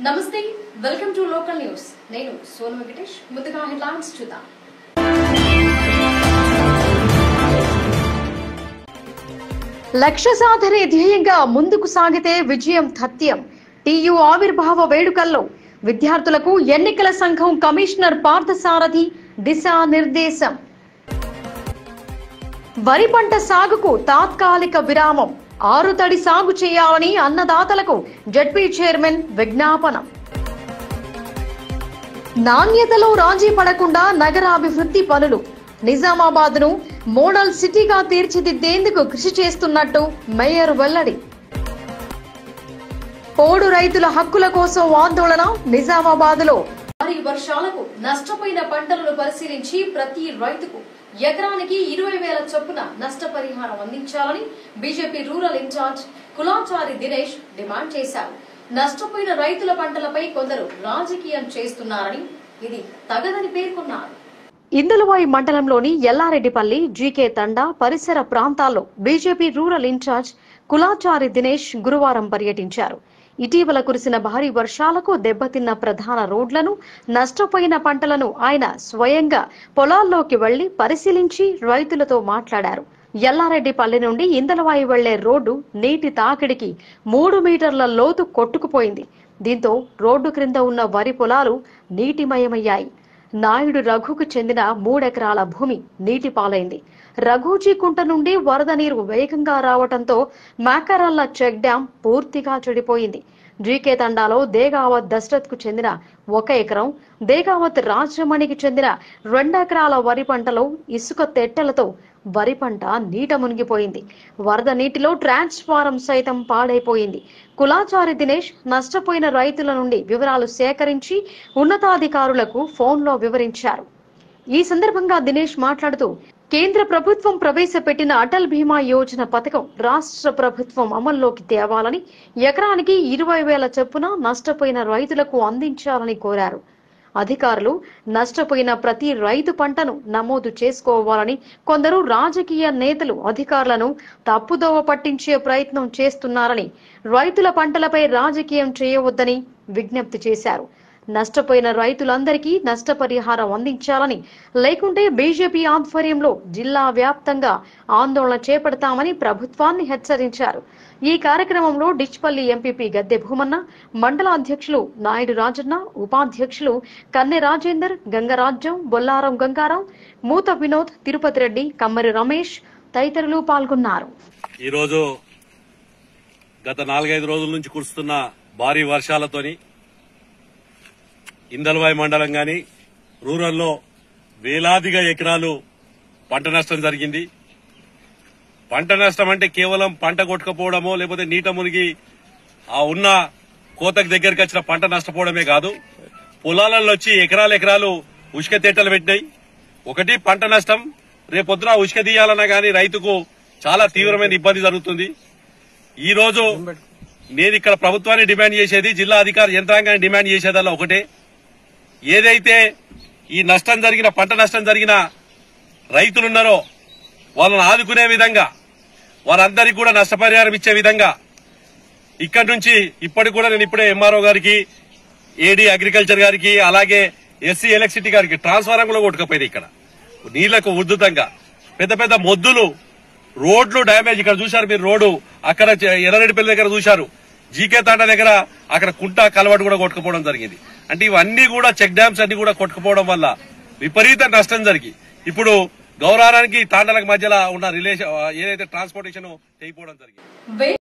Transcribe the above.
నమస్తే welcome to local news నేను సోను వెంకటేష్ ముందుగా హెడ్లైన్స్ చూద్దాం లక్ష్య సాధనే ధ్యేయంగా ముందుకు సాగితే విజయం తథ్యం టీయు ఆవిర్భావ వేడుకల్లో విద్యార్థులకు ఎన్నికల సంఘం కమిషనర్ పార్థసారథి దిశానిర్దేశం వరి పంట సాగుకు తాత్కాలిక విరామం ఆరు తడి సాగు చేయాలని అన్నదాతలకు జడ్పీ చైర్మన్ విజ్ఞాపన నాణ్యతలో రాజీ పడకుండా నగరాభివృద్ధి పనులు నిజామాబాద్ ను మోడల్ సిటీగా తీర్చిదిద్దేందుకు కృషి చేస్తున్నట్టు మేయర్ వెల్లడి పోడు రైతుల హక్కుల కోసం ఆందోళన నిజామాబాద్ లో భారీ వర్షాలకు నష్టపోయిన పంటలను పరిశీలించి ప్రతి రైతుకు ఎకరానికి ఇరవై వేల చొప్పున నష్టపరిహారం అందించాలని BJP rural incharge Kulachari Dinesh demand చేశారు నష్టపోయిన రైతుల పంటలపై కొందరు రాజకీయం చేస్తున్నారని ఇది తగదని పేర్కొన్నారు ఇందులవాయి మండలంలోని ఎల్లారెడ్డిపల్లి జీకే తండా పరిసర ప్రాంతాల్లో BJP rural incharge Kulachari Dinesh గురువారం పర్యటించారు ఇటీవల కురిసిన భారీ వర్షాలకు దెబ్బతిన్న ప్రధాన రోడ్లను నష్టపోయిన పంటలను ఆయన స్వయంగా పొలాల్లోకి వెళ్లి పరిశీలించి రైతులతో మాట్లాడారు ఎల్లారెడ్డిపల్లి నుండి ఇందలవాయి వెళ్లే రోడ్డు నీటి తాకిడికి మూడు మీటర్ల లోతు కొట్టుకుపోయింది దీంతో రోడ్డు క్రింద ఉన్న వరి పొలాలు నీటిమయమయ్యాయి నాయుడు రఘుకు చెందిన మూడెకరాల భూమి నీటి పాలైంది రఘూజీ కుంట నుండి వరద నీరు వేగంగా రావడంతో మాకరల్ల చెక్ డ్యాం పూర్తిగా చెడిపోయింది జీకే తండాలో దేగావత్ దశరథ్ కు చెందిన ఒక ఎకరం దేగావత్ రాజమణికి చెందిన రెండెకరాల వరి పంటలో ఇసుక తెట్టెలతో వరి పంట నీట మునిగిపోయింది వరద నీటిలో ట్రాన్స్ఫారం సైతం పాడైపోయింది కులాచారి దినేష్ నష్టపోయిన రైతుల నుండి వివరాలు సేకరించి ఉన్నతాధికారులకు ఫోన్లో వివరించారు ఈ సందర్భంగా దినేష్ మాట్లాడుతూ కేంద్ర ప్రభుత్వం ప్రవేశపెట్టిన అటల్ బీమా యోజన పథకం రాష్ట్ర ప్రభుత్వం అమల్లోకి తేవాలని ఎకరానికి ఇరవై వేల చొప్పున నష్టపోయిన రైతులకు అందించాలని కోరారు అధికారులు నష్టపోయిన ప్రతి రైతు పంటను నమోదు చేసుకోవాలని కొందరు రాజకీయ నేతలు అధికారులను తప్పుదోవ పట్టించే ప్రయత్నం చేస్తున్నారని రైతుల పంటలపై రాజకీయం చేయవద్దని విజ్ఞప్తి చేశారు నష్టపోయిన రైతులందరికీ నష్టపరిహారం అందించాలని లేకుంటే బీజేపీ ఆధ్వర్యంలో జిల్లా వ్యాప్తంగా ఆందోళన చేపడతామని ప్రభుత్వాన్ని హెచ్చరించారు ఈ కార్యక్రమంలో డిచ్పల్లి ఎంపీపీ గద్దె భూమన్న మండల అధ్యక్షులు నాయుడు రాజన్న ఉపాధ్యక్షులు కన్నె రాజేందర్ గంగరాజ్యం బొల్లారం గంగారాం మూత వినోద్ తిరుపతి రెడ్డి కమ్మరి రమేష్ తదితరులు పాల్గొన్నారు ఈరోజు గత నాలుగైదు రోజుల నుంచి కురుస్తున్న భారీ వర్షాలతోని ఇందల్వాయి మండలం గాని రూరల్లో వేలాదిగా ఎకరాలు పంట నష్టం జరిగింది పంట నష్టం అంటే కేవలం పంట కొట్టుకపోవడమో లేకపోతే నీట మునిగి ఆ ఉన్న కోతకు దగ్గరికి వచ్చిన పంట నష్టపోవడమే కాదు పొలాలలో వచ్చి ఎకరాలు ఎకరాలు ఉష్క తేటలు పెట్టినాయి ఒకటి పంట నష్టం రేపొద్దున ఉష్క తీయాలన్నా గానీ రైతుకు చాలా తీవ్రమైన ఇబ్బంది జరుగుతుంది ఈ రోజు నేను ఇక్కడ ప్రభుత్వాన్ని డిమాండ్ చేసేది జిల్లా అధికారి యంత్రాంగాన్ని డిమాండ్ చేసేదల్లా ఒకటే ఏదైతే ఈ నష్టం జరిగిన పంట నష్టం జరిగిన రైతులున్నారో వాళ్ళని ఆదుకునే విధంగా వారందరికీ కూడా నష్టపరిహారం ఇచ్చే విధంగా ఇక్కడి నుంచి ఇప్పటికి కూడా నేను ఇప్పుడే ఎంఆర్ఓ గారికి ఏడీ అగ్రికల్చర్ గారికి అలాగే ఎస్సీ ఎలక్ట్రిసిటీ గారికి ట్రాన్స్ఫారం కూడా కొట్టుకపోయింది ఇక్కడ నీళ్లకు ఉద్ధృతంగా పెద్ద పెద్ద మొద్దులు రోడ్లు డ్యామేజ్ ఇక్కడ చూశారు మీరు రోడ్డు అక్కడ చ- ఎర్రరెడ్డిపల్లి దగ్గర చూశారు జీకే తాండ దగ్గర అక్కడ కుంట కలవాటు కూడా కొట్టుకుపోవడం జరిగింది అంటే ఇవన్నీ కూడా చెక్ డ్యామ్స్ అన్ని కూడా కొట్టుకుపోవడం వల్ల విపరీత నష్టం జరిగి ఇప్పుడు గౌరవానికి తాండలకు మధ్యలో ఉన్న రిలేషన్ ఏదైతే ట్రాన్స్పోర్టేషన్ తెగిపోవడం జరిగింది వే-